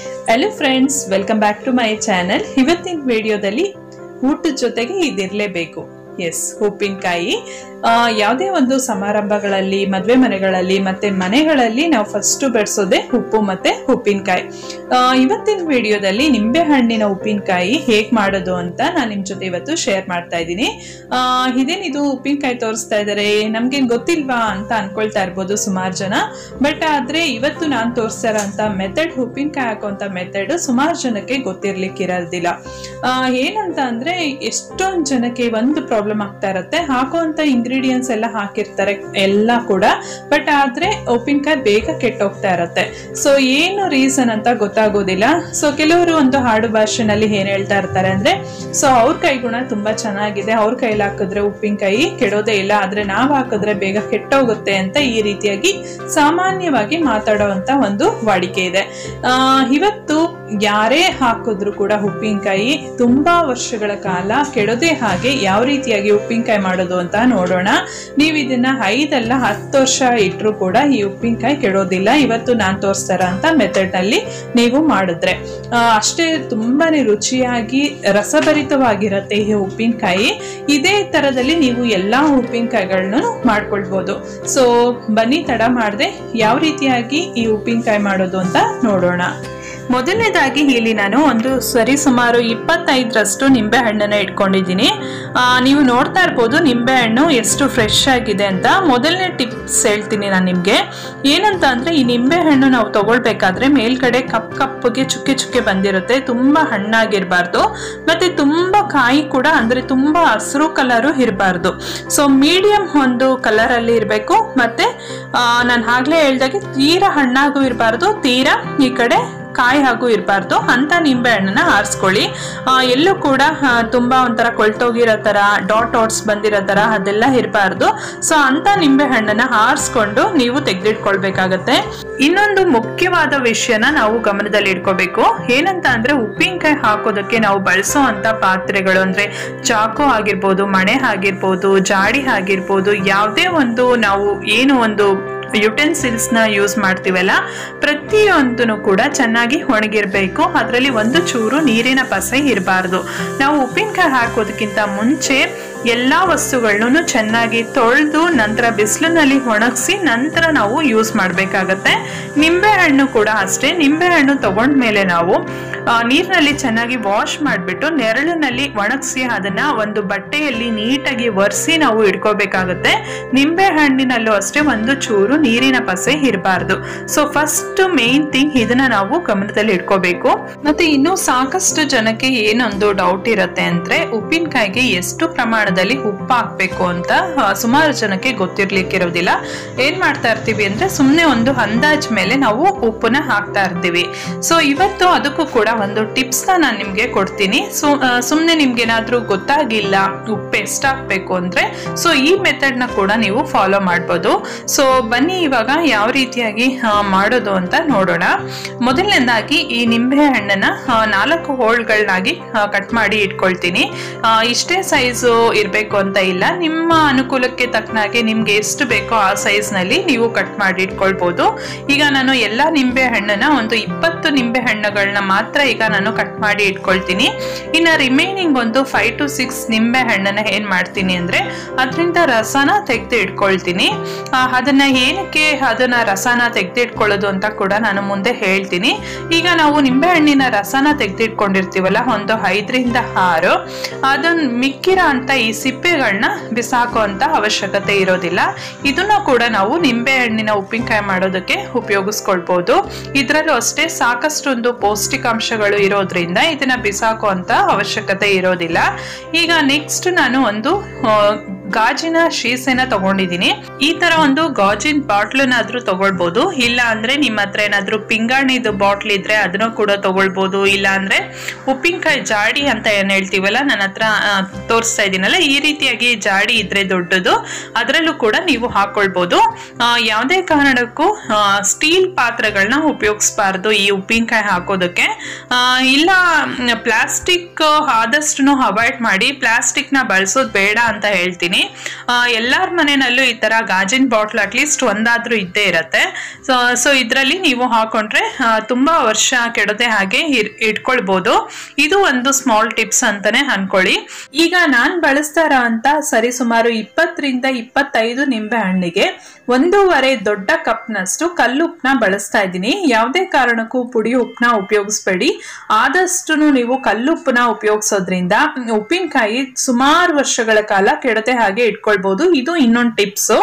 hello friends welcome back to my channel ಇವತ್ತಿನ ವಿಡಿಯೋದಲ್ಲಿ ಊಟದ ಜೊತೆಗೆ ಇದಿರಲೇಬೇಕು ಎಸ್ ಉಪ್ಪಿನಕಾಯಿ ಆ, ಯಾವುದೇ ಒಂದು ಸಮಾರಂಭಗಳಲ್ಲಿ ಮದುವೆ ಮನೆಗಳಲ್ಲಿ ಮತ್ತೆ ಮನೆಗಳಲ್ಲಿ ನಾವು ಫಸ್ಟ್ ಬೆಳೆಸೋದೇ ಉಪ್ಪು ಮತ್ತೆ ಉಪ್ಪಿನಕಾಯಿ ಆ, ಇವತ್ತಿನ ವಿಡಿಯೋದಲ್ಲಿ ನಿಂಬೆ ಹಣ್ಣಿನ ಉಪ್ಪಿನಕಾಯಿ ಹೇಗೆ ಮಾಡೋದು ಅಂತ ನಾನು ನಿಮ್ಮ ಜೊತೆ ಇವತ್ತು ಶೇರ್ ಮಾಡ್ತಾ ಇದ್ದೀನಿ ಆ, ಇದೇನಿದು ಉಪ್ಪಿನಕಾಯಿ ತೋರಿಸ್ತಾ ಇದ್ದಾರೆ ನಮ್ಗೇನ್ ಗೊತ್ತಿಲ್ವಾ ಅಂತ ಅನ್ಕೊಳ್ತಾ ಇರ್ಬೋದು ಸುಮಾರು ಜನ ಬಟ್ ಆದ್ರೆ ಇವತ್ತು ನಾನು ತೋರಿಸ್ತಾ ಇರೋಂಥ ಮೆಥಡ್ ಉಪ್ಪಿನಕಾಯಿ ಹಾಕುವಂಥ ಮೆಥಡ್ ಸುಮಾರು ಜನಕ್ಕೆ ಗೊತ್ತಿರ್ಲಿಕ್ಕಿರೋದಿಲ್ಲ ಆ, ಏನಂತ ಅಂದ್ರೆ ಎಷ್ಟೊಂದು ಜನಕ್ಕೆ ಒಂದು ಪ್ರಾಬ್ಲಮ್ ಆಗ್ತಾ ಇರುತ್ತೆ ಹಾಕುವಂತ ಇಂಗ್ರೀಡಿಯೆಂಟ್ಸ್ ಎಲ್ಲ ಹಾಕಿರ್ತಾರೆ ಎಲ್ಲ ಕೂಡ ಬಟ್ ಆದ್ರೆ ಉಪ್ಪಿನಕಾಯಿ ಬೇಗ ಕೆಟ್ಟೋಗ್ತಾ ಇರುತ್ತೆ ಸೊ ಏನು ರೀಸನ್ ಅಂತ ಗೊತ್ತಾಗೋದಿಲ್ಲ ಸೊ ಕೆಲವರು ಒಂದು ಹಾಡು ಭಾಷೆನಲ್ಲಿ ಏನ್ ಹೇಳ್ತಾ ಇರ್ತಾರೆ ಅಂದ್ರೆ ಸೊ ಅವ್ರ ಕೈಗುಣ ತುಂಬಾ ಚೆನ್ನಾಗಿದೆ ಅವ್ರ ಕೈಲಿ ಹಾಕಿದ್ರೆ ಉಪ್ಪಿನಕಾಯಿ ಕೆಡೋದೇ ಇಲ್ಲ ಆದ್ರೆ ನಾವ್ ಹಾಕಿದ್ರೆ ಬೇಗ ಕೆಟ್ಟೋಗುತ್ತೆ ಅಂತ ಈ ರೀತಿಯಾಗಿ ಸಾಮಾನ್ಯವಾಗಿ ಮಾತಾಡುವಂತ ಒಂದು ವಾಡಿಕೆ ಇದೆ ಆ, ಇವತ್ತು ಯಾರೇ ಹಾಕಿದ್ರು ಕೂಡ ಉಪ್ಪಿನಕಾಯಿ ತುಂಬಾ ವರ್ಷಗಳ ಕಾಲ ಕೆಡೋದೇ ಹಾಗೆ ಯಾವ ರೀತಿಯಾಗಿ ಉಪ್ಪಿನಕಾಯಿ ಮಾಡೋದು ಅಂತ ನೋಡೋಣ ನೀವು ಇದನ್ನ ಐದಲ್ಲ ಹತ್ತು ವರ್ಷ ಇಟ್ಟರು ಕೂಡ ಈ ಉಪ್ಪಿನಕಾಯಿ ಕೆಡೋದಿಲ್ಲ ಇವತ್ತು ನಾನು ತೋರಿಸ್ತಾರ ಅಂತ ಮೆಥಡ್ ನಲ್ಲಿ ನೀವು ಮಾಡಿದ್ರೆ ಆ, ಅಷ್ಟೇ ತುಂಬಾನೇ ರುಚಿಯಾಗಿ ರಸಭರಿತವಾಗಿರತ್ತೆ ಈ ಉಪ್ಪಿನಕಾಯಿ ಇದೇ ತರದಲ್ಲಿ ನೀವು ಎಲ್ಲಾ ಉಪ್ಪಿನಕಾಯಿಗಳನ್ನು ಮಾಡ್ಕೊಳ್ಬೋದು ಸೊ ಬನ್ನಿ ತಡ ಮಾಡದೆ ಯಾವ ರೀತಿಯಾಗಿ ಈ ಉಪ್ಪಿನಕಾಯಿ ಮಾಡೋದು ಅಂತ ನೋಡೋಣ ಮೊದಲನೇದಾಗಿ ಇಲ್ಲಿ ನಾನು ಒಂದು ಸರಿ ಸುಮಾರು ಇಪ್ಪತ್ತೈದರಷ್ಟು ನಿಂಬೆ ಹಣ್ಣನ್ನು ಇಟ್ಕೊಂಡಿದ್ದೀನಿ ಆ, ನೀವು ನೋಡ್ತಾ ಇರ್ಬೋದು ನಿಂಬೆ ಹಣ್ಣು ಎಷ್ಟು ಫ್ರೆಶ್ ಆಗಿದೆ ಅಂತ ಮೊದಲನೇ ಟಿಪ್ಸ್ ಹೇಳ್ತೀನಿ ನಾನು ನಿಮಗೆ ಏನಂತ ಅಂದರೆ ಈ ನಿಂಬೆ ಹಣ್ಣು ನಾವು ತಗೊಳ್ಬೇಕಾದ್ರೆ ಮೇಲ್ಗಡೆ ಕಪ್ ಕಪ್ಪಗೆ ಚುಕ್ಕೆ ಚುಕ್ಕೆ ಬಂದಿರುತ್ತೆ ತುಂಬ ಹಣ್ಣಾಗಿರಬಾರ್ದು ಮತ್ತು ತುಂಬ ಕಾಯಿ ಕೂಡ ಅಂದರೆ ತುಂಬ ಹಸಿರು ಕಲರು ಇರಬಾರ್ದು ಸೊ ಮೀಡಿಯಂ ಒಂದು ಕಲರಲ್ಲಿ ಇರಬೇಕು ಮತ್ತು ನಾನು ಆಗಲೇ ಹೇಳ್ದಾಗೆ ತೀರಾ ಹಣ್ಣಾಗೂ ಇರಬಾರ್ದು ತೀರಾ ಈ ಕಡೆ ಕಾಯಿ ಹಾಗೂ ಇರಬಾರ್ದು ಅಂತ ನಿಂಬೆ ಹಣ್ಣನ್ನ ಆರಿಸ್ಕೊಳ್ಳಿ ಆ, ಎಲ್ಲೂ ಕೂಡ ಆ, ತುಂಬಾ ಒಂಥರ ಕೊಳ್ತೋಗಿರೋ ತರ ಡಾಟ್ ಡಾಟ್ಸ್ ಬಂದಿರೋ ತರ ಅದೆಲ್ಲ ಇರಬಾರ್ದು ಸೊ ಅಂತ ನಿಂಬೆ ಹಣ್ಣನ್ನ ಆರಿಸ್ಕೊಂಡು ನೀವು ತೆಗೆದಿಟ್ಕೊಳ್ಬೇಕಾಗತ್ತೆ ಇನ್ನೊಂದು ಮುಖ್ಯವಾದ ವಿಷಯನ ನಾವು ಗಮನದಲ್ಲಿ ಇಟ್ಕೋಬೇಕು ಏನಂತ ಅಂದ್ರೆ ಉಪ್ಪಿನಕಾಯಿ ಹಾಕೋದಕ್ಕೆ ನಾವು ಬಳಸೋ ಅಂತ ಪಾತ್ರೆಗಳು ಅಂದ್ರೆ ಚಾಕು ಆಗಿರ್ಬೋದು ಮಣೆ ಆಗಿರ್ಬೋದು ಜಾಡಿ ಆಗಿರ್ಬೋದು ಯಾವುದೇ ಒಂದು ನಾವು ಏನು ಒಂದು ಯುಟೆನ್ಸಿಲ್ಸ್ ನ ಯೂಸ್ ಮಾಡ್ತೀವಲ್ಲ ಪ್ರತಿಯೊಂದನ್ನು ಕೂಡ ಚೆನ್ನಾಗಿ ಒಣಗಿರ್ಬೇಕು ಅದರಲ್ಲಿ ಒಂದು ಚೂರು ನೀರಿನ ಪಸೆ ಇರಬಾರ್ದು ನಾವು ಉಪ್ಪಿನಕಾಯಿ ಹಾಕೋದಕ್ಕಿಂತ ಮುಂಚೆ ಎಲ್ಲ ವಸ್ತುಗಳನ್ನು ಚೆನ್ನಾಗಿ ತೊಳೆದು ನಂತರ ಬಿಸಿಲಿನಲ್ಲಿ ಒಣಗಿಸಿ ನಂತರ ನಾವು ಯೂಸ್ ಮಾಡಬೇಕಾಗತ್ತೆ ನಿಂಬೆ ಹಣ್ಣು ಕೂಡ ಅಷ್ಟೇ ನಿಂಬೆ ಹಣ್ಣು ತಗೊಂಡ್ಮೇಲೆ ನಾವು ಆ, ನೀರಿನಲ್ಲಿ ಚೆನ್ನಾಗಿ ವಾಶ್ ಮಾಡಿಬಿಟ್ಟು ನೆರಳಿನಲ್ಲಿ ಒಣಗಿಸಿ ಅದನ್ನ ಒಂದು ಬಟ್ಟೆಯಲ್ಲಿ ನೀಟಾಗಿ ಒರೆಸಿ ನಾವು ಇಟ್ಕೋಬೇಕಾಗುತ್ತೆ ನಿಂಬೆ ಹಣ್ಣಿನಲ್ಲೂ ಅಷ್ಟೇ ಒಂದು ಚೂರು ನೀರಿನ ಪಸೆ ಇರಬಾರ್ದು ಸೊ ಫಸ್ಟ್ ಮೇನ್ ಥಿಂಗ್ ಇದನ್ನ ನಾವು ಗಮನದಲ್ಲಿ ಇಟ್ಕೋಬೇಕು ಮತ್ತೆ ಇನ್ನು ಸಾಕಷ್ಟು ಜನಕ್ಕೆ ಏನೊಂದು ಡೌಟ್ ಇರುತ್ತೆ ಅಂದ್ರೆ ಉಪ್ಪಿನಕಾಯಿಗೆ ಎಷ್ಟು ಪ್ರಮಾಣದಲ್ಲಿ ಉಪ್ಪು ಹಾಕ್ಬೇಕು ಅಂತ ಆ, ಸುಮಾರು ಜನಕ್ಕೆ ಗೊತ್ತಿರ್ಲಿಕ್ಕಿರೋದಿಲ್ಲ ಏನ್ ಮಾಡ್ತಾ ಇರ್ತೀವಿ ಅಂದ್ರೆ ಸುಮ್ಮನೆ ಒಂದು ಅಂದಾಜ್ ಮೇಲೆ ನಾವು ಉಪ್ಪನ್ನ ಹಾಕ್ತಾ ಇರ್ತೀವಿ ಸೊ ಇವತ್ತು ಅದಕ್ಕೂ ಕೂಡ ಒಂದು ಟಿಪ್ಸ್ ನಾನು ನಿಮ್ಗೆ ಕೊಡ್ತೀನಿ ಸೊ ಸುಮ್ಮನೆ ನಿಮ್ಗೆ ಏನಾದ್ರೂ ಗೊತ್ತಾಗಿಲ್ಲ ಉಪ್ಪು ಎಷ್ಟು ಹಾಕ್ಬೇಕು ಅಂದ್ರೆ ಸೊ ಈ ಮೆಥಡ್ ನ ಕೂಡ ನೀವು ಫಾಲೋ ಮಾಡ್ಬೋದು ಸೊ ಬನ್ನಿ ಇವಾಗ ಯಾವ ರೀತಿಯಾಗಿ ಆ, ಮಾಡೋದು ಅಂತ ನೋಡೋಣ ಮೊದಲನೇದಾಗಿ ಈ ನಿಂಬೆ ಹಣ್ಣನ್ನ ಆ, ನಾಲ್ಕು ಹೋಳ್ಗಳನ್ನಾಗಿ ಕಟ್ ಮಾಡಿ ಇಟ್ಕೊಳ್ತೀನಿ ಆ, ಇಷ್ಟೇ ಸೈಜು ಇರಬೇಕು ಅಂತ ಇಲ್ಲ ನಿಮ್ಮ ಅನುಕೂಲಕ್ಕೆ ತಕ್ಕನಾಗೆ ನಿಮ್ಗೆ ಎಷ್ಟು ಬೇಕೋ ಆ size ನಲ್ಲಿ ನೀವು ಕಟ್ ಮಾಡಿ ಇಟ್ಕೊಳ್ಬೋದು ಈಗ ನಾನು ಎಲ್ಲ ನಿಂಬೆ ಹಣ್ಣನ್ನ ಒಂದು ಇಪ್ಪತ್ತು ನಿಂಬೆ ಹಣ್ಣುಗಳನ್ನ ಮಾತ್ರ ಈಗ ನಾನು ಕಟ್ ಮಾಡಿ ಇಟ್ಕೊಳ್ತೀನಿ ಇನ್ನ ರಿಮೈನಿಂಗ್ ಒಂದು ಫೈವ್ ಟು ಸಿಕ್ಸ್ ನಿಂಬೆ ಹಣ್ಣನ್ನ ಏನ್ ಮಾಡ್ತೀನಿ ಅಂದ್ರೆ ಅದರಿಂದ ರಸನ ತೆಗೆದು ಇಟ್ಕೊಳ್ತೀನಿ ಆ, ಅದನ್ನ ಏನಕ್ಕೆ ಅದನ್ನ ರಸನ ತೆಗೆದಿಟ್ಕೊಳ್ಳೋದು ಅಂತ ಕೂಡ ನಾನು ಮುಂದೆ ಹೇಳ್ತೀನಿ ಈಗ ನಾವು ನಿಂಬೆ ಹಣ್ಣಿನ ರಸನ ತೆಗೆದಿಟ್ಕೊಂಡಿರ್ತೀವಲ್ಲ ಒಂದು ಐದರಿಂದ ಆರು ಅದನ್ನ ಮಿಕ್ಕಿರೋ ಅಂತ ಈ ಸಿಪ್ಪೆಗಳನ್ನ ಬಿಸಾಕೋ ಅಂತ ಅವಶ್ಯಕತೆ ಇರೋದಿಲ್ಲ ಇದನ್ನ ಕೂಡ ನಾವು ನಿಂಬೆ ಹಣ್ಣಿನ ಉಪ್ಪಿನಕಾಯಿ ಮಾಡೋದಕ್ಕೆ ಉಪಯೋಗಿಸ್ಕೊಳ್ಬಹುದು ಇದರಲ್ಲೂ ಅಷ್ಟೇ ಸಾಕಷ್ಟೊಂದು ಪೌಷ್ಟಿಕಾಂಶಗಳು ಇರೋದ್ರಿಂದ ಇದನ್ನ ಬಿಸಾಕೋ ಅಂತ ಅವಶ್ಯಕತೆ ಇರೋದಿಲ್ಲ ಈಗ ನೆಕ್ಸ್ಟ್ ನಾನು ಒಂದು ಆ, ಗಾಜಿನ ಶೀಸೆನ ತಗೊಂಡಿದ್ದೀನಿ ಈ ತರ ಒಂದು ಗಾಜಿನ ಬಾಟ್ಲನ್ನಾದ್ರೂ ತಗೊಳ್ಬೋದು ಇಲ್ಲ ಅಂದ್ರೆ ನಿಮ್ಮ ಹತ್ರ ಏನಾದ್ರೂ ಪಿಂಗಾಣಿದು ಬಾಟ್ಲ್ ಇದ್ರೆ ಅದನ್ನು ಕೂಡ ತಗೊಳ್ಬೋದು ಇಲ್ಲ ಅಂದ್ರೆ ಉಪ್ಪಿನಕಾಯಿ ಜಾಡಿ ಅಂತ ಏನ್ ಹೇಳ್ತೀವಲ್ಲ ನನ್ನ ಹತ್ರ ಆ, ತೋರಿಸ್ತಾ ಇದೀನಲ್ಲ ಈ ರೀತಿಯಾಗಿ ಜಾಡಿ ಇದ್ರೆ ದೊಡ್ಡದು ಅದರಲ್ಲೂ ಕೂಡ ನೀವು ಹಾಕೊಳ್ಬೋದು ಆ, ಯಾವುದೇ ಕಾರಣಕ್ಕೂ ಸ್ಟೀಲ್ ಪಾತ್ರೆಗಳನ್ನ ಉಪಯೋಗಿಸ್ಬಾರ್ದು ಈ ಉಪ್ಪಿನಕಾಯಿ ಹಾಕೋದಕ್ಕೆ ಆ, ಇಲ್ಲ ಪ್ಲಾಸ್ಟಿಕ್ ಆದಷ್ಟು ಅವಾಯ್ಡ್ ಮಾಡಿ ಪ್ಲಾಸ್ಟಿಕ್ನ ಬಳಸೋದು ಬೇಡ ಅಂತ ಹೇಳ್ತೀನಿ ಎಲ್ಲರ ಮನೆಯಲ್ಲೂ ಈ ತರ ಗಾಜಿನ ಬಾಟ್ಲ್ ಅಟ್ಲೀಸ್ಟ್ ಒಂದಾದ್ರೂ ಇದ್ದೇ ಇರತ್ತೆ ಸೊ ಸೊ ಇದರಲ್ಲಿ ನೀವು ಹಾಕೊಂಡ್ರೆ ಆ, ತುಂಬಾ ವರ್ಷ ಕೆಡದೆ ಹಾಗೆ ಇರ್- ಇಟ್ಕೊಳ್ಬೋದು ಇದು ಒಂದು ಸ್ಮಾಲ್ ಟಿಪ್ಸ್ ಅಂತಾನೆ ಅನ್ಕೊಳ್ಳಿ ಈಗ ನಾನ್ ಬಳಸ್ತಾ ಇರೋ ಅಂತ ಸರಿ ಸುಮಾರು ಇಪ್ಪತ್ತರಿಂದ ಇಪ್ಪತ್ತೈದು ನಿಂಬೆ ಹಣ್ಣಿಗೆ ಒಂದೂವರೆ ದೊಡ್ಡ ಕಪ್ನಷ್ಟು ಕಲ್ಲುಪ್ಪನ ಬಳಸ್ತಾ ಇದ್ದೀನಿ ಯಾವುದೇ ಕಾರಣಕ್ಕೂ ಪುಡಿ ಉಪ್ಪನ್ನ ಉಪಯೋಗಿಸ್ಬೇಡಿ ಆದಷ್ಟು ನೀವು ಕಲ್ಲುಪ್ಪನ ಉಪಯೋಗಿಸೋದ್ರಿಂದ ಉಪ್ಪಿನಕಾಯಿ ಸುಮಾರು ವರ್ಷಗಳ ಕಾಲ ಕೆಡತೆ ಹಾಗೆ ಇಟ್ಕೊಳ್ಬಹುದು ಇದು ಇನ್ನೊಂದು ಟಿಪ್ಸು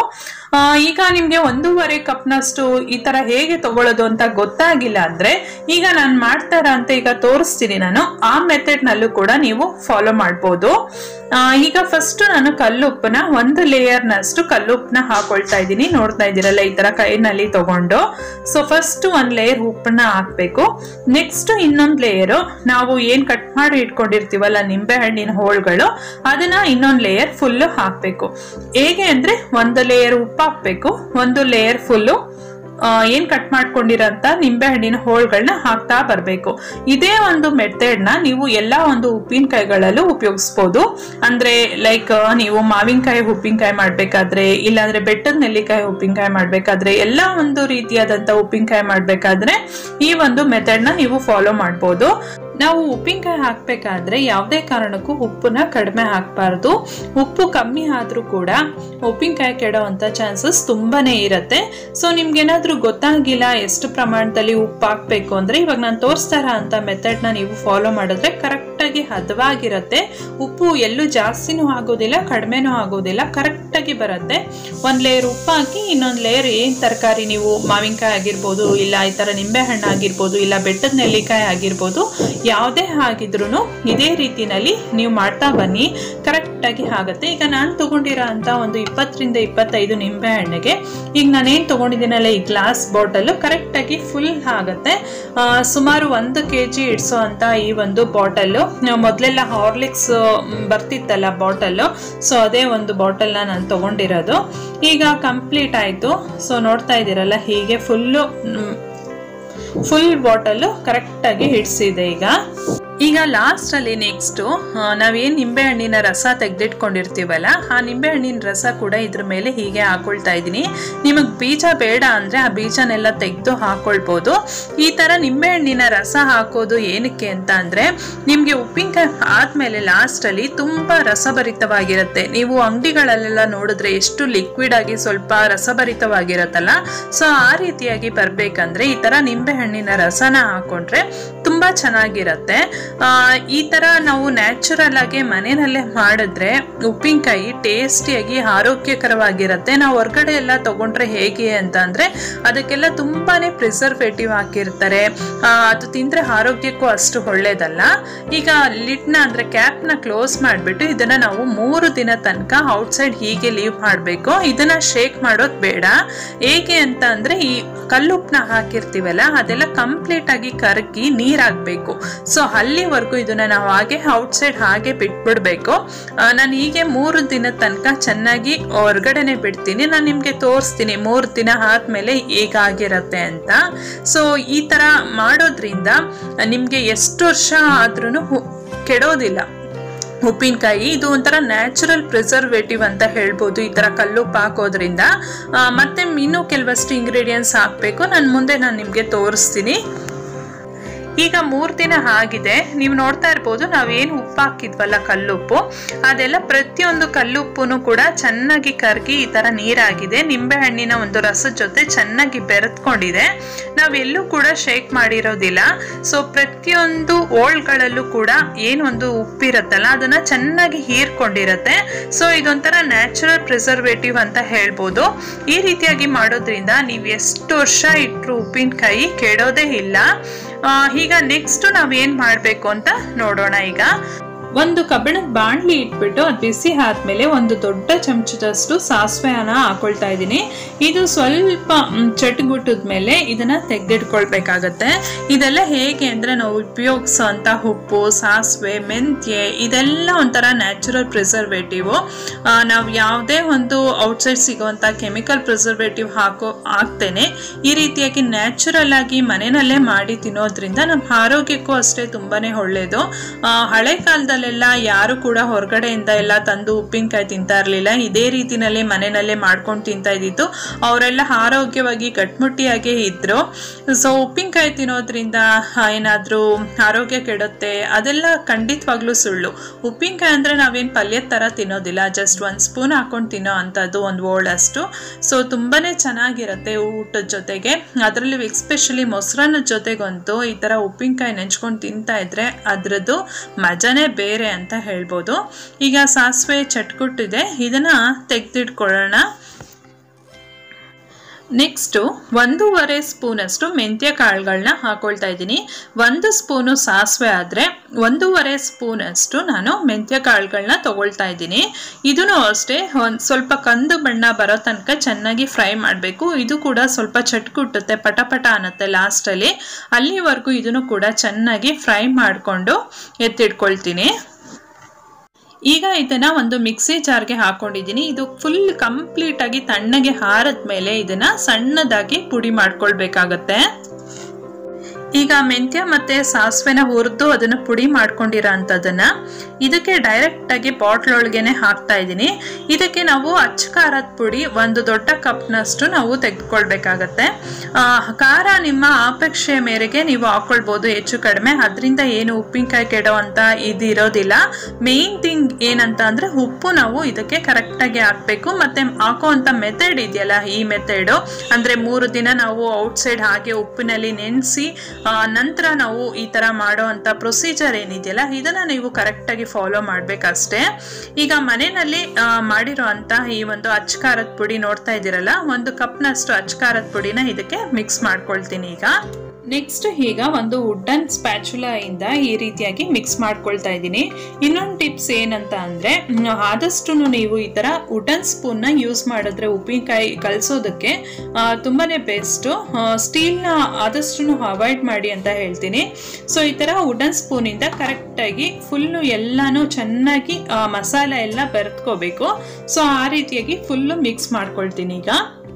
ಈಗ ನಿಮ್ಗೆ ಒಂದೂವರೆ ಕಪ್ನಷ್ಟು ಈ ತರ ಹೇಗೆ ತಗೊಳ್ಳೋದು ಅಂತ ಗೊತ್ತಾಗಿಲ್ಲ ಅಂದ್ರೆ ಈಗ ನಾನು ಮಾಡ್ತಾ ಇರೋ ಅಂತ ಈಗ ತೋರಿಸ್ತೀನಿ ನಾನು ಆ ಮೆಥಡ್ ನಲ್ಲೂ ಕೂಡ ನೀವು ಫಾಲೋ ಮಾಡ್ಬೋದು ಆ, ಈಗ ಫಸ್ಟ್ ನಾನು ಕಲ್ಲುಪ್ಪನ ಒಂದು ಲೇಯರ್ನಷ್ಟು ಕಲ್ಲುಪ್ಪನ ಹಾಕೊಳ್ತಾ ಇದ್ದೀನಿ ನೋಡ್ತಾ ಇದ್ದೀರಲ್ಲ ಈ ತರ ಕೈನಲ್ಲಿ ತಗೊಂಡು ಸೊ ಫಸ್ಟ್ ಒಂದ್ ಲೇಯರ್ ಉಪ್ಪನ್ನ ಹಾಕ್ಬೇಕು ನೆಕ್ಸ್ಟ್ ಇನ್ನೊಂದ್ ಲೇಯರು ನಾವು ಏನ್ ಕಟ್ ಮಾಡಿ ಇಟ್ಕೊಂಡಿರ್ತೀವಲ್ಲ ನಿಂಬೆ ಹಣ್ಣಿನ ಹೋಳ್ಗಳು ಅದನ್ನ ಇನ್ನೊಂದ್ ಲೇಯರ್ ಫುಲ್ ಹಾಕ್ಬೇಕು ಹೇಗೆ ಅಂದ್ರೆ ಒಂದು ಲೇಯರ್ ಉಪ್ಪು ಹಾಕ್ಬೇಕು ಒಂದು ಲೇಯರ್ ಫುಲ್ಲು ಏನ್ ಕಟ್ ಮಾಡ್ಕೊಂಡಿರೋಂಥ ನಿಂಬೆ ಹಣ್ಣಿನ ಹೋಳ್ಗಳನ್ನ ಹಾಕ್ತಾ ಬರಬೇಕು ಇದೇ ಒಂದು ಮೆಥಡ್ನ ನೀವು ಎಲ್ಲ ಒಂದು ಉಪ್ಪಿನಕಾಯಿಗಳಲ್ಲೂ ಉಪಯೋಗಿಸ್ಬೋದು ಅಂದ್ರೆ ಲೈಕ್ ನೀವು ಮಾವಿನಕಾಯಿ ಉಪ್ಪಿನಕಾಯಿ ಮಾಡ್ಬೇಕಾದ್ರೆ ಇಲ್ಲಾಂದ್ರೆ ಬೆಟ್ಟದ ನೆಲ್ಲಿಕಾಯಿ ಉಪ್ಪಿನಕಾಯಿ ಮಾಡ್ಬೇಕಾದ್ರೆ ಎಲ್ಲ ಒಂದು ರೀತಿಯಾದಂಥ ಉಪ್ಪಿನಕಾಯಿ ಮಾಡ್ಬೇಕಾದ್ರೆ ಈ ಒಂದು ಮೆಥಡ್ನ ನೀವು ಫಾಲೋ ಮಾಡ್ಬೋದು ನಾವು ಉಪ್ಪಿನಕಾಯಿ ಹಾಕ್ಬೇಕಾದ್ರೆ ಯಾವುದೇ ಕಾರಣಕ್ಕೂ ಉಪ್ಪನ್ನ ಕಡಿಮೆ ಹಾಕಬಾರ್ದು ಉಪ್ಪು ಕಮ್ಮಿ ಆದ್ರೂ ಕೂಡ ಉಪ್ಪಿನಕಾಯಿ ಕೆಡೋವಂಥ ಚಾನ್ಸಸ್ ತುಂಬಾನೇ ಇರುತ್ತೆ ಸೊ ನಿಮ್ಗೇನಾದ್ರೂ ಗೊತ್ತಾಗಿಲ್ಲ ಎಷ್ಟು ಪ್ರಮಾಣದಲ್ಲಿ ಉಪ್ಪು ಹಾಕ್ಬೇಕು ಅಂದ್ರೆ ಇವಾಗ ನಾನು ತೋರಿಸ್ತಾ ಇರೋ ಅಂತ ಮೆಥಡ್ನ ನೀವು ಫಾಲೋ ಮಾಡಿದ್ರೆ ಕರೆಕ್ಟಾಗಿ ಹದವಾಗಿರುತ್ತೆ ಉಪ್ಪು ಎಲ್ಲೂ ಜಾಸ್ತಿನೂ ಆಗೋದಿಲ್ಲ ಕಡಿಮೆನೂ ಆಗೋದಿಲ್ಲ ಕರೆಕ್ಟಾಗಿ ಬರುತ್ತೆ ಒಂದು ಲೇಯರ್ ಉಪ್ಪು ಹಾಕಿ ಇನ್ನೊಂದು ಲೇಯರ್ ಏನು ತರಕಾರಿ ನೀವು ಮಾವಿನಕಾಯಿ ಆಗಿರ್ಬೋದು ಇಲ್ಲ ಈ ಥರ ನಿಂಬೆ ಹಣ್ಣು ಆಗಿರ್ಬೋದು ಇಲ್ಲ ಬೆಟ್ಟದ ನೆಲ್ಲಿಕಾಯಿ ಆಗಿರ್ಬೋದು ಯಾವುದೇ ಆಗಿದ್ರು ಇದೇ ರೀತಿನಲ್ಲಿ ನೀವು ಮಾಡ್ತಾ ಬನ್ನಿ ಕರೆಕ್ಟಾಗಿ ಆಗುತ್ತೆ ಈಗ ನಾನು ತಗೊಂಡಿರೋ ಅಂತ ಒಂದು ಇಪ್ಪತ್ತರಿಂದ ಇಪ್ಪತ್ತೈದು ನಿಂಬೆ ಹಣ್ಣಿಗೆ ಈಗ ನಾನೇನು ತಗೊಂಡಿದ್ದೀನಲ್ಲ ಈ ಗ್ಲಾಸ್ ಬಾಟಲ್ ಕರೆಕ್ಟಾಗಿ ಫುಲ್ ಆಗುತ್ತೆ ಆ, ಸುಮಾರು ಒಂದು ಕೆ ಜಿ ಇಡ್ಸೋ ಅಂತ ಈ ಒಂದು ಬಾಟಲ್ಲು ಮೊದಲೆಲ್ಲ ಹಾರ್ಲಿಕ್ಸ್ ಬರ್ತಿತ್ತಲ್ಲ ಬಾಟಲ್ಲು ಸೊ ಅದೇ ಒಂದು ಬಾಟಲ್ನ ನಾನು ತಗೊಂಡಿರೋದು ಈಗ ಕಂಪ್ಲೀಟ್ ಆಯಿತು ಸೊ ನೋಡ್ತಾ ಇದ್ದೀರಲ್ಲ ಹೀಗೆ ಫುಲ್ಲು ಫುಲ್ ಬಾಟಲ್ಲು ಕರೆಕ್ಟಾಗಿ ಹಿಡಿಸಿದೆ ಈಗ ಈಗ ಲಾಸ್ಟಲ್ಲಿ ನೆಕ್ಸ್ಟು ನಾವೇನು ನಿಂಬೆಹಣ್ಣಿನ ರಸ ತೆಗೆದಿಟ್ಕೊಂಡಿರ್ತೀವಲ್ಲ ಆ ನಿಂಬೆಹಣ್ಣಿನ ರಸ ಕೂಡ ಇದ್ರ ಮೇಲೆ ಹೀಗೆ ಹಾಕೊಳ್ತಾ ಇದ್ದೀನಿ ನಿಮಗೆ ಬೀಜ ಬೇಡ ಅಂದರೆ ಆ ಬೀಜನೆಲ್ಲ ತೆಗೆದು ಹಾಕೊಳ್ಬೋದು ಈ ಥರ ನಿಂಬೆಹಣ್ಣಿನ ರಸ ಹಾಕೋದು ಏನಕ್ಕೆ ಅಂತ ಅಂದರೆ ನಿಮಗೆ ಉಪ್ಪಿನಕಾಯಿ ಆದಮೇಲೆ ಲಾಸ್ಟಲ್ಲಿ ತುಂಬ ರಸಭರಿತವಾಗಿರುತ್ತೆ ನೀವು ಅಂಗಡಿಗಳಲ್ಲೆಲ್ಲ ನೋಡಿದ್ರೆ ಎಷ್ಟು ಲಿಕ್ವಿಡ್ ಆಗಿ ಸ್ವಲ್ಪ ರಸಭರಿತವಾಗಿರುತ್ತಲ್ಲ ಸೊ ಆ ರೀತಿಯಾಗಿ ಬರಬೇಕಂದ್ರೆ ಈ ಥರ ನಿಂಬೆಹಣ್ಣಿನ ರಸನ ಹಾಕೊಂಡ್ರೆ ತುಂಬ ಚೆನ್ನಾಗಿರುತ್ತೆ ಆ, ಈ ಥರ ನಾವು ನ್ಯಾಚುರಲ್ ಆಗಿ ಮನೆಯಲ್ಲೇ ಮಾಡಿದ್ರೆ ಉಪ್ಪಿನಕಾಯಿ ಟೇಸ್ಟಿಯಾಗಿ ಆರೋಗ್ಯಕರವಾಗಿರುತ್ತೆ ನಾವು ಹೊರಗಡೆ ಎಲ್ಲ ತಗೊಂಡ್ರೆ ಹೇಗೆ ಅಂತ ಅಂದರೆ ಅದಕ್ಕೆಲ್ಲ ತುಂಬಾನೇ ಪ್ರಿಸರ್ವೇಟಿವ್ ಹಾಕಿರ್ತಾರೆ ಆ, ಅದು ತಿಂದರೆ ಆರೋಗ್ಯಕ್ಕೂ ಅಷ್ಟು ಒಳ್ಳೇದಲ್ಲ ಈಗ ಲಿಡ್ನ ಅಂದರೆ ಕ್ಯಾಪ್ನ ಕ್ಲೋಸ್ ಮಾಡಿಬಿಟ್ಟು ಇದನ್ನು ನಾವು ಮೂರು ದಿನ ತನಕ ಔಟ್ಸೈಡ್ ಹೀಗೆ ಲೀವ್ ಮಾಡಬೇಕು ಇದನ್ನು ಶೇಕ್ ಮಾಡೋದು ಬೇಡ ಹೇಗೆ ಅಂತ ಅಂದರೆ ಈ ಕಲ್ಲುಪ್ಪನ್ನ ಹಾಕಿರ್ತೀವಲ್ಲ ಅದೆಲ್ಲ ಕಂಪ್ಲೀಟ್ ಆಗಿ ಕರಗಿ ನೀರಾಗಬೇಕು ಸೊ ಅಲ್ಲಿವರೆಗೂ ಇದನ್ನ ನಾವು ಹಾಗೆ ಔಟ್ಸೈಡ್ ಹಾಗೆ ಬಿಟ್ಬಿಡ್ಬೇಕು ನಾನು ಹೀಗೆ ಮೂರು ದಿನದ ತನಕ ಚೆನ್ನಾಗಿ ಹೊರಗಡೆನೆ ಬಿಡ್ತೀನಿ ನಾನು ನಿಮಗೆ ತೋರಿಸ್ತೀನಿ ಮೂರು ದಿನ ಆದಮೇಲೆ ಹೇಗಾಗಿರತ್ತೆ ಅಂತ ಸೊ ಈ ಥರ ಮಾಡೋದ್ರಿಂದ ನಿಮಗೆ ಎಷ್ಟು ವರ್ಷ ಆದ್ರೂ ಕೆಡೋದಿಲ್ಲ ಉಪ್ಪಿನಕಾಯಿ ಇದು ಒಂಥರ ನ್ಯಾಚುರಲ್ ಪ್ರಿಸರ್ವೇಟಿವ್ ಅಂತ ಹೇಳ್ಬೋದು ಈ ಥರ ಕಲ್ಲುಪ್ಪು ಹಾಕೋದ್ರಿಂದ ಆ, ಮತ್ತೆ ಇನ್ನೂ ಕೆಲವಷ್ಟು ಇಂಗ್ರೀಡಿಯೆಂಟ್ಸ್ ಹಾಕಬೇಕು ನಾನು ಮುಂದೆ ನಾನು ನಿಮಗೆ ತೋರಿಸ್ತೀನಿ ಈಗ ಮೂರು ದಿನ ಆಗಿದೆ ನೀವು ನೋಡ್ತಾ ಇರ್ಬೋದು ನಾವೇನು ಉಪ್ಪು ಹಾಕಿದ್ವಲ್ಲ ಕಲ್ಲುಪ್ಪು ಅದೆಲ್ಲ ಪ್ರತಿಯೊಂದು ಕಲ್ಲುಪ್ಪು ಕೂಡ ಚೆನ್ನಾಗಿ ಕರಗಿ ಈ ಥರ ನೀರಾಗಿದೆ ನಿಂಬೆಹಣ್ಣಿನ ಒಂದು ರಸದ ಜೊತೆ ಚೆನ್ನಾಗಿ ಬೆರೆತ್ಕೊಂಡಿದೆ ನಾವೆಲ್ಲೂ ಕೂಡ ಶೇಕ್ ಮಾಡಿರೋದಿಲ್ಲ ಸೊ ಪ್ರತಿಯೊಂದು ಓಲ್ಗಳಲ್ಲೂ ಕೂಡ ಏನು ಒಂದು ಉಪ್ಪಿರುತ್ತಲ್ಲ ಅದನ್ನ ಚೆನ್ನಾಗಿ ಹೀರ್ಕೊಂಡಿರತ್ತೆ ಸೊ ಇದೊಂಥರ ನ್ಯಾಚುರಲ್ ಪ್ರಿಸರ್ವೇಟಿವ್ ಅಂತ ಹೇಳ್ಬೋದು ಈ ರೀತಿಯಾಗಿ ಮಾಡೋದ್ರಿಂದ ನೀವು ಎಷ್ಟು ವರ್ಷ ಇಟ್ಟರು ಉಪ್ಪಿನಕಾಯಿ ಕೆಡೋದೇ ಇಲ್ಲ ಆ, ಈಗ ನೆಕ್ಸ್ಟ್ ನಾವೇನ್ ಮಾಡಬೇಕು ಅಂತ ನೋಡೋಣ ಈಗ ಒಂದು ಕಬ್ಬಿಣದ ಬಾಣಲಿ ಇಟ್ಬಿಟ್ಟು ಅದು ಬಿಸಿ ಆದ್ಮೇಲೆ ಒಂದು ದೊಡ್ಡ ಚಮಚದಷ್ಟು ಸಾಸಿವೆನ ಹಾಕೊಳ್ತಾ ಇದ್ದೀನಿ ಇದು ಸ್ವಲ್ಪ ಚಟ್ಗುಟ್ಟದ ಮೇಲೆ ಇದನ್ನ ತೆಗೆದಿಟ್ಕೊಳ್ಬೇಕಾಗತ್ತೆ ಇದೆಲ್ಲ ಹೇಗೆ ಅಂದ್ರೆ ನಾವು ಉಪಯೋಗಿಸೋಂಥ ಉಪ್ಪು ಸಾಸಿವೆ ಮೆಂತ್ಯೆ ಇದೆಲ್ಲ ಒಂಥರ ನ್ಯಾಚುರಲ್ ಪ್ರಿಸರ್ವೇಟಿವ್ ನಾವು ಯಾವುದೇ ಒಂದು ಔಟ್ಸೈಡ್ ಸಿಗುವಂಥ ಕೆಮಿಕಲ್ ಪ್ರಿಸರ್ವೇಟಿವ್ ಹಾಕೋ ಹಾಕ್ತೇನೆ ಈ ರೀತಿಯಾಗಿ ನ್ಯಾಚುರಲ್ ಆಗಿ ಮನೆಯಲ್ಲೇ ಮಾಡಿ ತಿನ್ನೋದ್ರಿಂದ ನಮ್ಮ ಆರೋಗ್ಯಕ್ಕೂ ಅಷ್ಟೇ ತುಂಬಾನೇ ಒಳ್ಳೆಯದು ಆ, ಹಳೆ ಕಾಲದಲ್ಲಿ ಕಾಲದಲ್ಲೆಲ್ಲ ಯಾರು ಕೂಡ ಹೊರಗಡೆಯಿಂದ ಎಲ್ಲ ತಂದು ಉಪ್ಪಿನಕಾಯಿ ತಿಂತಾ ಇರಲಿಲ್ಲ ಇದೇ ರೀತಿನಲ್ಲಿ ಮನೆಯಲ್ಲೇ ಮಾಡ್ಕೊಂಡು ತಿಂತಾ ಇದ್ದಿತ್ತು ಅವರೆಲ್ಲ ಆರೋಗ್ಯವಾಗಿ ಗಟ್ಮುಟ್ಟಿಯಾಗೇ ಇದ್ರು ಸೊ ಉಪ್ಪಿನಕಾಯಿ ತಿನ್ನೋದ್ರಿಂದ ಏನಾದರೂ ಆರೋಗ್ಯ ಕೆಡುತ್ತೆ ಅದೆಲ್ಲ ಖಂಡಿತವಾಗ್ಲೂ ಸುಳ್ಳು ಉಪ್ಪಿನಕಾಯಿ ಅಂದರೆ ನಾವೇನು ಪಲ್ಯದ ಥರ ತಿನ್ನೋದಿಲ್ಲ ಜಸ್ಟ್ ಒಂದು ಸ್ಪೂನ್ ಹಾಕೊಂಡು ತಿನ್ನೋ ಅಂಥದ್ದು ಒಂದು ಓಳಷ್ಟು ಸೊ ತುಂಬಾ ಚೆನ್ನಾಗಿರುತ್ತೆ ಊಟದ ಜೊತೆಗೆ ಅದರಲ್ಲಿ ಎಕ್ಸ್ಪೆಷಲಿ ಮೊಸರನ್ನ ಜೊತೆಗಂತೂ ಈ ಥರ ಉಪ್ಪಿನಕಾಯಿ ನೆಂಚ್ಕೊಂಡು ತಿಂತಾ ಇದ್ರೆ ಅದರದ್ದು ಮಜಾನೇ ಬೇರೆ ಅಂತ ಹೇಳ್ಬೋದು ಈಗ ಸಾಸಿವೆ ಚಟ್ಕುಟ್ಟಿದೆ ಇದನ್ನು ತೆಗೆದಿಟ್ಕೊಳ್ಳೋಣ ನೆಕ್ಸ್ಟು ಒಂದೂವರೆ ಸ್ಪೂನಷ್ಟು ಮೆಂತ್ಯ ಕಾಳುಗಳನ್ನ ಹಾಕೊಳ್ತಾ ಇದ್ದೀನಿ ಒಂದು ಸ್ಪೂನು ಸಾಸಿವೆ ಆದರೆ ಒಂದೂವರೆ ಸ್ಪೂನಷ್ಟು ನಾನು ಮೆಂತ್ಯ ಕಾಳುಗಳನ್ನ ತೊಗೊಳ್ತಾ ಇದ್ದೀನಿ ಇದೂ ಅಷ್ಟೇ ಒಂದು ಸ್ವಲ್ಪ ಕಂದು ಬಣ್ಣ ಬರೋ ತನಕ ಚೆನ್ನಾಗಿ ಫ್ರೈ ಮಾಡಬೇಕು ಇದು ಕೂಡ ಸ್ವಲ್ಪ ಚಟ್ಕುಟ್ಟುತ್ತೆ ಪಟ ಪಟ ಅನ್ನತ್ತೆ ಲಾಸ್ಟಲ್ಲಿ ಅಲ್ಲಿವರೆಗೂ ಇದನ್ನು ಕೂಡ ಚೆನ್ನಾಗಿ ಫ್ರೈ ಮಾಡಿಕೊಂಡು ಎತ್ತಿಟ್ಕೊಳ್ತೀನಿ ಈಗ ಇದನ್ನ ಒಂದು ಮಿಕ್ಸಿ ಜಾರ್ಗೆ ಹಾಕೊಂಡಿದ್ದೀನಿ ಇದು ಫುಲ್ ಕಂಪ್ಲೀಟ್ ಆಗಿ ತಣ್ಣಗೆ ಹಾರದ ಮೇಲೆ ಇದನ್ನ ಸಣ್ಣದಾಗಿ ಪುಡಿ ಮಾಡ್ಕೊಳ್ಬೇಕಾಗತ್ತೆ ಈಗ ಮೆಂತ್ಯ ಮತ್ತೆ ಸಾಸಿವೆನ ಹುರಿದು ಅದನ್ನ ಪುಡಿ ಮಾಡ್ಕೊಂಡಿರೋ ಅಂಥದ್ದನ್ನ ಇದಕ್ಕೆ ಡೈರೆಕ್ಟ್ ಆಗಿ ಬಾಟ್ಲ್ ಒಳಗೇನೆ ಹಾಕ್ತಾ ಇದ್ದೀನಿ ಇದಕ್ಕೆ ನಾವು ಅಚ್ಚ ಖಾರದ ಪುಡಿ ಒಂದು ದೊಡ್ಡ ಕಪ್ನಷ್ಟು ನಾವು ತೆಗೆದುಕೊಳ್ಬೇಕಾಗತ್ತೆ ಖಾರ ನಿಮ್ಮ ಅಪೇಕ್ಷೆಯ ಮೇರೆಗೆ ನೀವು ಹಾಕೊಳ್ಬೋದು ಹೆಚ್ಚು ಕಡಿಮೆ ಅದರಿಂದ ಏನು ಉಪ್ಪಿನಕಾಯಿ ಕೆಡೋ ಅಂತ ಇದಿರೋದಿಲ್ಲ ಮೇನ್ ಥಿಂಗ್ ಏನಂತ ಅಂದ್ರೆ ಉಪ್ಪು ನಾವು ಇದಕ್ಕೆ ಕರೆಕ್ಟಾಗಿ ಹಾಕಬೇಕು ಮತ್ತೆ ಹಾಕೋ ಅಂತ ಮೆಥಡ್ ಇದೆಯಲ್ಲ ಈ ಮೆಥಡು ಅಂದ್ರೆ ಮೂರು ದಿನ ನಾವು ಔಟ್ಸೈಡ್ ಹಾಗೆ ಉಪ್ಪಿನಲ್ಲಿ ನೆನೆಸಿ ನಂತರ ನಾವು ಈ ಥರ ಮಾಡೋ ಅಂಥ ಪ್ರೊಸೀಜರ್ ಏನಿದೆಯಲ್ಲ ಇದನ್ನು ನೀವು ಕರೆಕ್ಟಾಗಿ ಫಾಲೋ ಮಾಡಬೇಕಷ್ಟೇ ಈಗ ಮನೆಯಲ್ಲಿ ಮಾಡಿರೋ ಅಂಥ ಈ ಒಂದು ಅಚ್ಚ ಖಾರದ ಪುಡಿ ನೋಡ್ತಾ ಇದ್ದೀರಲ್ಲ ಒಂದು ಕಪ್ನಷ್ಟು ಅಚ್ಚ ಖಾರದ ಪುಡಿನ ಇದಕ್ಕೆ ಮಿಕ್ಸ್ ಮಾಡ್ಕೊಳ್ತೀನಿ ಈಗ ನೆಕ್ಸ್ಟ್ ಈಗ ಒಂದು ವುಡ್ಡನ್ ಸ್ಪ್ಯಾಚುಲಾ ಇಂದ ಈ ರೀತಿಯಾಗಿ ಮಿಕ್ಸ್ ಮಾಡ್ಕೊಳ್ತಾ ಇದ್ದೀನಿ ಇನ್ನೊಂದು ಟಿಪ್ಸ್ ಏನಂತ ಅಂದರೆ ಆದಷ್ಟು ನೀವು ಈ ಥರ ವುಡನ್ ಸ್ಪೂನ್ನ ಯೂಸ್ ಮಾಡಿದ್ರೆ ಉಪ್ಪಿನಕಾಯಿ ಕಲಿಸೋದಕ್ಕೆ ತುಂಬಾ ಬೆಸ್ಟು ಸ್ಟೀಲ್ನ ಆದಷ್ಟು ಅವಾಯ್ಡ್ ಮಾಡಿ ಅಂತ ಹೇಳ್ತೀನಿ ಸೊ ಈ ಥರ ವುಡನ್ ಸ್ಪೂನಿಂದ ಕರೆಕ್ಟಾಗಿ ಫುಲ್ಲು ಎಲ್ಲನೂ ಚೆನ್ನಾಗಿ ಮಸಾಲೆ ಎಲ್ಲ ಬೆರೆತ್ಕೋಬೇಕು ಸೊ ಆ ರೀತಿಯಾಗಿ ಫುಲ್ಲು ಮಿಕ್ಸ್ ಮಾಡ್ಕೊಳ್ತೀನಿ ಈಗ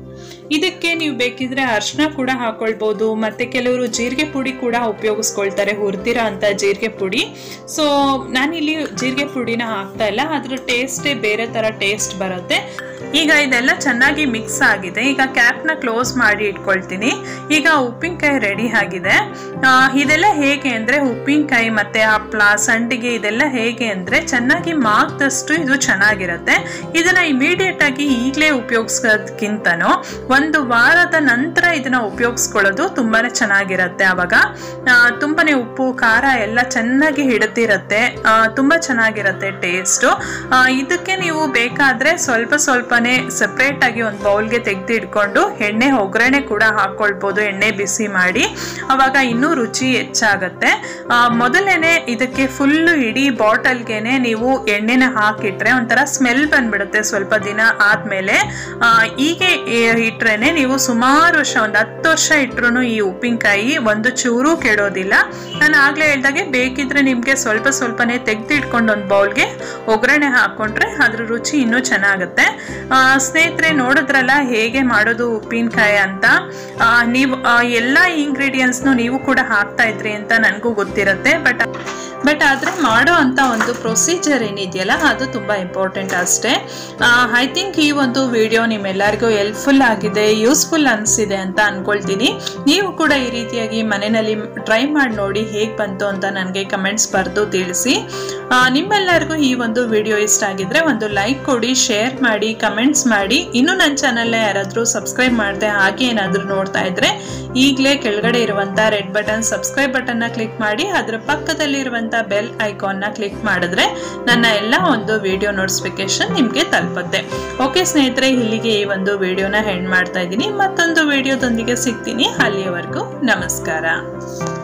ಇದಕ್ಕೆ ನೀವು ಬೇಕಿದ್ರೆ ಅರ್ಶಿನ ಕೂಡ ಹಾಕೊಳ್ಬೋದು ಮತ್ತೆ ಕೆಲವರು ಜೀರಿಗೆ ಪುಡಿ ಕೂಡ ಉಪಯೋಗಿಸ್ಕೊಳ್ತಾರೆ ಹುರಿದಿರೋ ಅಂತ ಜೀರಿಗೆ ಪುಡಿ ಸೊ ನಾನಿಲ್ಲಿ ಜೀರಿಗೆ ಪುಡಿನ ಹಾಕ್ತಾ ಇಲ್ಲ ಅದ್ರ ಟೇಸ್ಟೇ ಬೇರೆ ಥರ ಟೇಸ್ಟ್ ಬರುತ್ತೆ ಈಗ ಇದೆಲ್ಲ ಚೆನ್ನಾಗಿ ಮಿಕ್ಸ್ ಆಗಿದೆ ಈಗ ಕ್ಯಾಪ್ನ ಕ್ಲೋಸ್ ಮಾಡಿ ಇಟ್ಕೊಳ್ತೀನಿ ಈಗ ಉಪ್ಪಿನಕಾಯಿ ರೆಡಿ ಆಗಿದೆ ಇದೆಲ್ಲ ಹೇಗೆ ಅಂದರೆ ಉಪ್ಪಿನಕಾಯಿ ಮತ್ತು ಹಪ್ಪಳ ಸಂಡಿಗೆ ಇದೆಲ್ಲ ಹೇಗೆ ಅಂದರೆ ಚೆನ್ನಾಗಿ ಮಾಗ್ದಷ್ಟು ಇದು ಚೆನ್ನಾಗಿರುತ್ತೆ ಇದನ್ನು ಇಮಿಡಿಯೇಟ್ ಆಗಿ ಈಗಲೇ ಉಪಯೋಗಿಸೋದಕ್ಕಿಂತನೂ ಒಂದು ವಾರದ ನಂತರ ಇದನ್ನು ಉಪಯೋಗಿಸ್ಕೊಳ್ಳೋದು ತುಂಬಾ ಚೆನ್ನಾಗಿರುತ್ತೆ ಆವಾಗ ತುಂಬಾ ಉಪ್ಪು ಖಾರ ಎಲ್ಲ ಚೆನ್ನಾಗಿ ಹಿಡಿದಿರುತ್ತೆ ತುಂಬ ಚೆನ್ನಾಗಿರುತ್ತೆ ಟೇಸ್ಟು ಇದಕ್ಕೆ ನೀವು ಬೇಕಾದರೆ ಸ್ವಲ್ಪ ಸ್ವಲ್ಪನೇ ಸಪ್ರೇಟಾಗಿ ಒಂದು ಬೌಲ್ಗೆ ತೆಗೆದು ಇಟ್ಕೊಂಡು ಎಣ್ಣೆ ಒಗ್ಗರಣೆ ಕೂಡ ಹಾಕ್ಕೊಳ್ಬೋದು ಎಣ್ಣೆ ಬಿಸಿ ಮಾಡಿ ಅವಾಗ ಇನ್ನೂ ರುಚಿ ಹೆಚ್ಚಾಗತ್ತೆ ಮೊದಲೇನೆ ಇದಕ್ಕೆ ಫುಲ್ಲು ಇಡೀ ಬಾಟಲ್ಗೆನೆ ನೀವು ಎಣ್ಣೆನ ಹಾಕಿಟ್ರೆ ಒಂಥರ ಸ್ಮೆಲ್ ಬಂದ್ಬಿಡುತ್ತೆ ಸ್ವಲ್ಪ ದಿನ ಆದಮೇಲೆ ಹೀಗೆ ಇಟ್ರೇನೆ ನೀವು ಸುಮಾರು ವರ್ಷ ಒಂದು ಹತ್ತು ವರ್ಷ ಇಟ್ರು ಈ ಉಪ್ಪಿನಕಾಯಿ ಒಂದು ಚೂರು ಕೆಡೋದಿಲ್ಲ ನಾನು ಆಗಲೇ ಹೇಳ್ದಾಗೆ ಬೇಕಿದ್ರೆ ನಿಮಗೆ ಸ್ವಲ್ಪ ಸ್ವಲ್ಪನೇ ತೆಗೆದು ಇಟ್ಕೊಂಡು ಒಂದು ಬೌಲ್ಗೆ ಒಗ್ಗರಣೆ ಹಾಕ್ಕೊಂಡ್ರೆ ಅದ್ರ ರುಚಿ ಇನ್ನೂ ಚೆನ್ನಾಗುತ್ತೆ ಸ್ನೇಹಿತರೆ ನೋಡಿದ್ರಲ್ಲ ಹೇಗೆ ಮಾಡೋದು ಉಪ್ಪಿನಕಾಯಿ ಅಂತ ನೀವು ಎಲ್ಲ ಇಂಗ್ರೀಡಿಯೆಂಟ್ಸ್ನು ನೀವು ಕೂಡ ಹಾಕ್ತಾ ಇದ್ರಿ ಅಂತ ನನಗೂ ಗೊತ್ತಿರುತ್ತೆ ಬಟ್ ಬಟ್ ಆದರೆ ಮಾಡೋ ಅಂಥ ಒಂದು ಪ್ರೊಸೀಜರ್ ಏನಿದೆಯಲ್ಲ ಅದು ತುಂಬ ಇಂಪಾರ್ಟೆಂಟ್ ಅಷ್ಟೇ ಐ ಥಿಂಕ್ ಈ ಒಂದು ವಿಡಿಯೋ ನಿಮ್ಮೆಲ್ಲರಿಗೂ ಹೆಲ್ಪ್ಫುಲ್ ಆಗಿದೆ ಯೂಸ್ಫುಲ್ ಅನಿಸಿದೆ ಅಂತ ಅಂದ್ಕೊಳ್ತೀನಿ ನೀವು ಕೂಡ ಈ ರೀತಿಯಾಗಿ ಮನೆಯಲ್ಲಿ ಟ್ರೈ ಮಾಡಿ ನೋಡಿ ಹೇಗೆ ಬಂತು ಅಂತ ನನಗೆ ಕಮೆಂಟ್ಸ್ ಬರೆದು ತಿಳಿಸಿ ನಿಮ್ಮೆಲ್ಲರಿಗೂ ಈ ಒಂದು ವಿಡಿಯೋ ಇಷ್ಟ ಆಗಿದ್ರೆ ಒಂದು ಲೈಕ್ ಕೊಡಿ ಶೇರ್ ಮಾಡಿ ಕಮೆಂಟ್ಸ್ ಮಾಡಿ ಇನ್ನೂ ನನ್ನ ಚಾನಲ್ನ ಯಾರಾದರೂ ಸಬ್ಸ್ಕ್ರೈಬ್ ಮಾಡಿದೆ ಹಾಗೆ ಏನಾದರೂ ನೋಡ್ತಾ ಇದ್ರೆ ಈಗಲೇ ಕೆಳಗಡೆ ಇರುವಂಥ ರೆಡ್ ಬಟನ್ ಸಬ್ಸ್ಕ್ರೈಬ್ ಬಟನ್ನ ಕ್ಲಿಕ್ ಮಾಡಿ ಅದರ ಪಕ್ಕದಲ್ಲಿರುವಂಥ ಬೆಲ್ ಐಕಾನ್ನ ಕ್ಲಿಕ್ ಮಾಡಿದ್ರೆ ನನ್ನ ಎಲ್ಲ ಒಂದು ವಿಡಿಯೋ ನೋಟಿಫಿಕೇಶನ್ ನಿಮಗೆ ತಲುಪುತ್ತೆ ಓಕೆ ಸ್ನೇಹಿತರೆ ಇಲ್ಲಿಗೆ ಈ ಒಂದು ವಿಡಿಯೋನ ಹೆಣ್ಣು ಮಾಡ್ತಾ ಇದ್ದೀನಿ ಮತ್ತೊಂದು ವಿಡಿಯೋದೊಂದಿಗೆ ಸಿಗ್ತೀನಿ ಅಲ್ಲಿಯವರೆಗೂ ನಮಸ್ಕಾರ